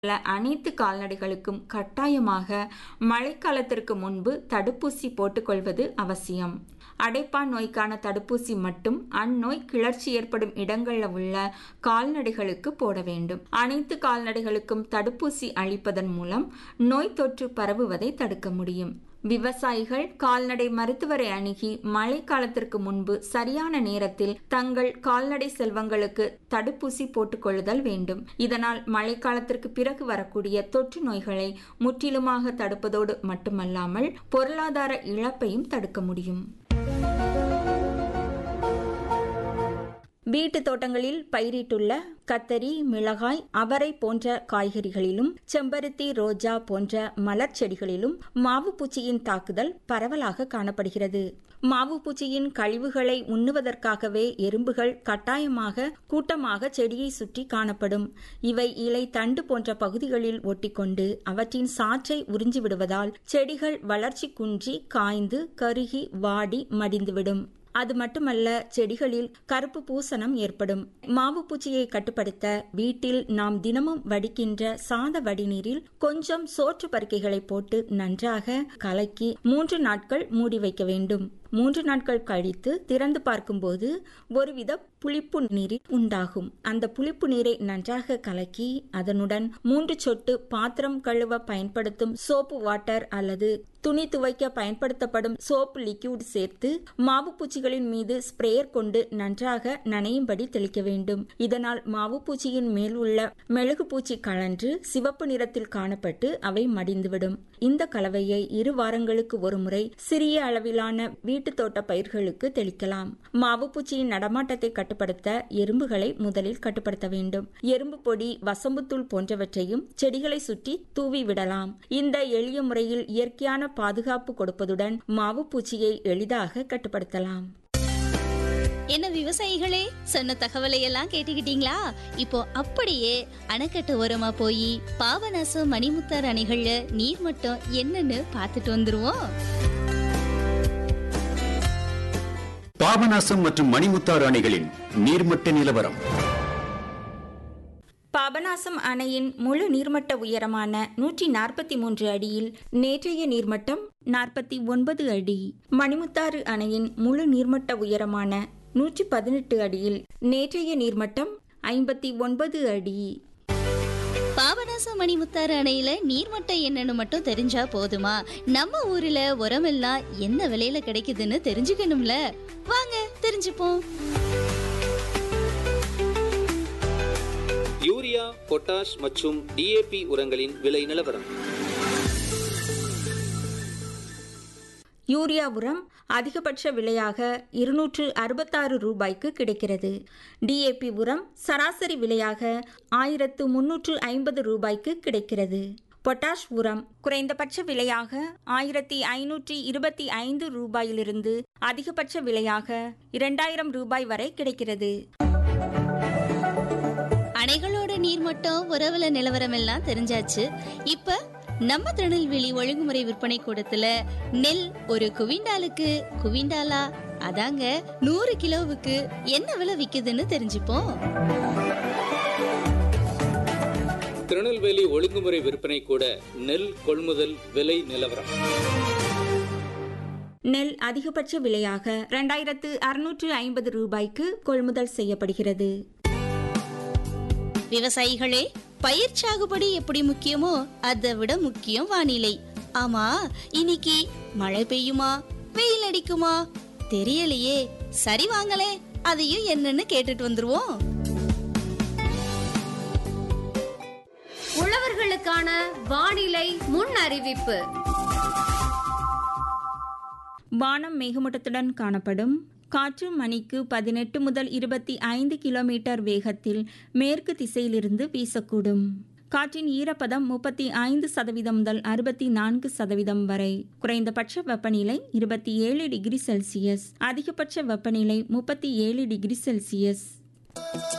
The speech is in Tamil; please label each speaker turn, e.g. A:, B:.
A: உள்ள அனைத்து கால்நடைகளுக்கும் கட்டாயமாக மழைக்காலத்திற்கு முன்பு தடுப்பூசி போட்டுக்கொள்வது அவசியம் அடைப்பான் நோய்க்கான தடுப்பூசி மட்டும் அந்நோய் கிளர்ச்சி ஏற்படும் இடங்களில் உள்ள கால்நடைகளுக்கு போட வேண்டும் அனைத்து கால்நடைகளுக்கும் தடுப்பூசி அளிப்பதன் மூலம் நோய் தொற்று பரவுவதை தடுக்க முடியும் விவசாயிகள் கால்நடை மருத்துவரை அணுகி மழைக்காலத்திற்கு முன்பு சரியான நேரத்தில் தங்கள் கால்நடை செல்வங்களுக்கு தடுப்பூசி போட்டுக்கொள்ளுதல் வேண்டும் இதனால் மழைக்காலத்திற்கு பிறகு வரக்கூடிய தொற்று நோய்களை முற்றிலுமாக தடுப்பதோடு மட்டுமல்லாமல் பொருளாதார இழப்பையும் தடுக்க முடியும் வீட்டு தோட்டங்களில் பயிரிட்டுள்ள கத்தரி மிளகாய் அவரை போன்ற காய்கறிகளிலும் செம்பருத்தி ரோஜா போன்ற மலர் செடிகளிலும் மாவு பூச்சியின் தாக்குதல் பரவலாக காணப்படுகிறது மாவு பூச்சியின் கழிவுகளை உண்ணுவதற்காகவே எறும்புகள் கட்டாயமாக கூட்டமாக செடியை சுற்றி காணப்படும் இவை இலை தண்டு போன்ற பகுதிகளில் ஒட்டிக்கொண்டு அவற்றின் சாற்றை உறிஞ்சி விடுவதால் செடிகள் வளர்ச்சி குன்றி காய்ந்து கருகி வாடி மடிந்துவிடும் அது மட்டுமல்ல செடிகளில் கருப்பு பூசணம் ஏற்படும் மாவு பூச்சியை கட்டுப்படுத்த வீட்டில் நாம் தினமும் வடிக்கின்ற சாத வடிநீரில் கொஞ்சம் சோற்று பருக்கைகளை போட்டு நன்றாக கலக்கி மூன்று நாட்கள் மூடி வைக்க வேண்டும் மூன்று நாட்கள் கழித்து திறந்து பார்க்கும்போது ஒருவித புளிப்பு நீரில் உண்டாகும் அந்த புளிப்பு நீரை நன்றாக கலக்கி அதனுடன் மூன்று சொட்டு பாத்திரம் கழுவ பயன்படுத்தும் சோப்பு வாட்டர் அல்லது துணி துவைக்க பயன்படுத்தப்படும் சோப்பு லிக்யூட் சேர்த்து மாவு பூச்சிகளின் மீது ஸ்ப்ரேயர் கொண்டு நன்றாக நனையும்படி தெளிக்க வேண்டும் இதனால் மாவு பூச்சியின் மேல் உள்ள மெழுகு பூச்சி கலன்று சிவப்பு நிறத்தில் காணப்பட்டு அவை மடிந்துவிடும் இந்த கலவையை இரு வாரங்களுக்கு ஒரு முறை சிறிய அளவிலான வீட்டு தோட்ட பயிர்களுக்கு தெளிக்கலாம் மாவு பூச்சியின் நடமாட்டத்தை கட்டுப்படுத்த எறும்புகளை முதலில் கட்டுப்படுத்த வேண்டும் எறும்பு பொடி வசம்புத்தூள் போன்றவற்றையும் செடிகளை சுற்றி தூவி விடலாம் இந்த எளிய முறையில் இயற்கையான பாதுகாப்பு கொடுப்பதுடன் மாவு பூச்சியை எளிதாக கட்டுப்படுத்தலாம்
B: என்ன விவசாயிகளே சொன்ன தகவலை எல்லாம் கேட்டுக்கிட்டீங்களா இப்போ அப்படியே அணைக்கட்டு ஓரமா போய் பாபநாசம் மணிமுத்தார் அணைகள்ல நீர் மட்டம் என்னன்னு பார்த்துட்டு வந்துருவோம்
C: பாபநாசம் மற்றும் மணிமுத்தாறு அணைகளின் நீர்மட்ட நிலவரம்
A: பாபநாசம் அணையின் முழு நீர்மட்ட உயரமான நூற்றி நாற்பத்தி மூன்று அடியில் நேற்றைய நீர்மட்டம் நாற்பத்தி ஒன்பது அடி மணிமுத்தாறு அணையின் முழு நீர்மட்ட உயரமான நூற்றி பதினெட்டு அடியில் நேற்றைய நீர்மட்டம் ஐம்பத்தி ஒன்பது அடி
B: பாபநாசம் மணிமுத்தாறு அணையில நீர்மட்டம் என்னன்னு மட்டும் தெரிஞ்சா போதுமா நம்ம ஊர்ல உரமெல்லாம் என்ன விலையில கிடைக்குதுன்னு தெரிஞ்சுக்கணும்ல வாங்க தெரிஞ்சுப்போம்
D: யூரியா பொட்டாஷ் மற்றும் டிஏபி உரங்களின் விலை நிலவரம்
A: யூரியா உரம் அதிகபட்ச விலையாக இருநூற்று அறுபத்தாறு ரூபாய்க்கு கிடைக்கிறது டிஏபி உரம் சராசரி விலையாக ஆயிரத்து முன்னூற்று ஐம்பது ரூபாய்க்கு கிடைக்கிறது பொட்டாஷ் உரம் குறைந்தபட்ச விலையாக ஆயிரத்தி ஐநூற்றி இருபத்தி ஐந்து ரூபாயிலிருந்து அதிகபட்ச விலையாக இரண்டாயிரம் ரூபாய் வரை கிடைக்கிறது
B: அணைகளோட நீர்மட்டம் உறவுல நிலவரம் எல்லாம் தெரிஞ்சாச்சு இப்ப நம்ம திருநெல்வேலி ஒழுங்குமுறை விற்பனை கூடத்துல நெல் ஒரு குவிண்டாலுக்கு குவிண்டாலா அதாங்க நூறு கிலோவுக்கு என்ன விலை விக்குதுன்னு தெரிஞ்சுப்போம்
D: திருநெல்வேலி ஒழுங்குமுறை விற்பனை கூட நெல் கொள்முதல் விலை நிலவரம்
A: நெல் அதிகபட்ச விலையாக இரண்டாயிரத்து அறுநூற்று ஐம்பது ரூபாய்க்கு கொள்முதல் செய்யப்படுகிறது
B: விவசாயிகளே பயிர் சாகுபடி எப்படி முக்கியமோ அதை விட முக்கியம் வானிலை ஆமா இன்னைக்கு மழை பெய்யுமா வெயில் அடிக்குமா தெரியலையே சரி வாங்களே அதையும் என்னன்னு கேட்டுட்டு வந்துருவோம்
E: உழவர்களுக்கான வானிலை முன் அறிவிப்பு
A: வானம் மேகமூட்டத்துடன் காணப்படும் காற்று மணிக்கு பதினெட்டு முதல் இருபத்தி ஐந்து கிலோமீட்டர் வேகத்தில் மேற்கு திசையிலிருந்து வீசக்கூடும் காற்றின் ஈரப்பதம் முப்பத்தி ஐந்து சதவீதம் முதல் அறுபத்தி நான்கு சதவீதம் வரை குறைந்தபட்ச வெப்பநிலை இருபத்தி ஏழு டிகிரி செல்சியஸ் அதிகபட்ச வெப்பநிலை முப்பத்தி ஏழு டிகிரி செல்சியஸ்